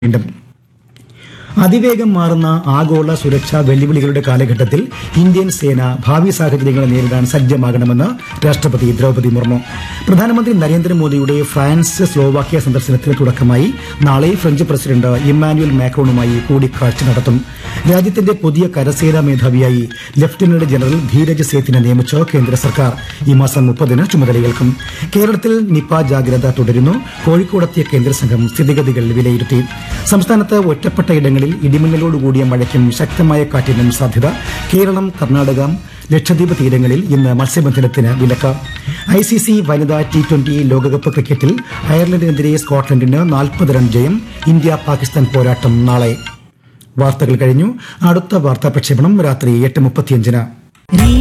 വീണ്ടും അതിവേഗം മാറുന്ന ആഗോള സുരക്ഷാ വെല്ലുവിളികളുടെ കാലഘട്ടത്തിൽ ഇന്ത്യൻ സേന ഭാവി സാഹചര്യങ്ങളെ നേരിടാൻ സജ്ജമാകണമെന്ന് രാഷ്ട്രപതി ദ്രൗപദി മുർമു പ്രധാനമന്ത്രി നരേന്ദ്രമോദിയുടെ ഫ്രാൻസ് സ്ലോവാക്യ സന്ദർശനത്തിന് തുടക്കമായി നാളെ ഫ്രഞ്ച് പ്രസിഡന്റ് ഇമ്മാനുവൽ മാക്രോണുമായി കൂടിക്കാഴ്ച നടത്തും രാജ്യത്തിന്റെ പുതിയ കരസേനാ മേധാവിയായി ലഫ്റ്റനന്റ് ജനറൽ ധീരജ് സേത്തിനെ നിയമിച്ച് കേന്ദ്ര സർക്കാർ ഈ മാസം മുപ്പതിന് ചുമതലയേൽക്കും കേരളത്തിൽ നിപ ജാഗ്രത തുടരുന്നു കോഴിക്കോടെത്തിയ കേന്ദ്ര സംഘം സ്ഥിതിഗതികൾ വിലയിരുത്തി സംസ്ഥാനത്ത് ഒറ്റപ്പെട്ട ഇടങ്ങളിൽ ഇടിമിന്നലോടുകൂടിയ മഴയ്ക്കും ശക്തമായ കാറ്റിനും സാധ്യത കേരളം കർണാടക ലക്ഷദ്വീപ് തീരങ്ങളിൽ ഇന്ന് മത്സ്യബന്ധനത്തിന് വിലക്ക് ഐ സി സി വനിതാ ടി ട്വന്റി ലോകകപ്പ് ക്രിക്കറ്റിൽ അയർലൻഡിനെതിരെ സ്കോട്ട്ലൻഡിന് നാൽപ്പത് റൺ ജയം ഇന്ത്യ പാകിസ്ഥാൻ പോരാട്ടം നാളെ വാർത്തകൾ കഴിഞ്ഞു അടുത്ത വാർത്താ പ്രക്ഷേപണം രാത്രി എട്ട് മുപ്പത്തിയഞ്ചിന്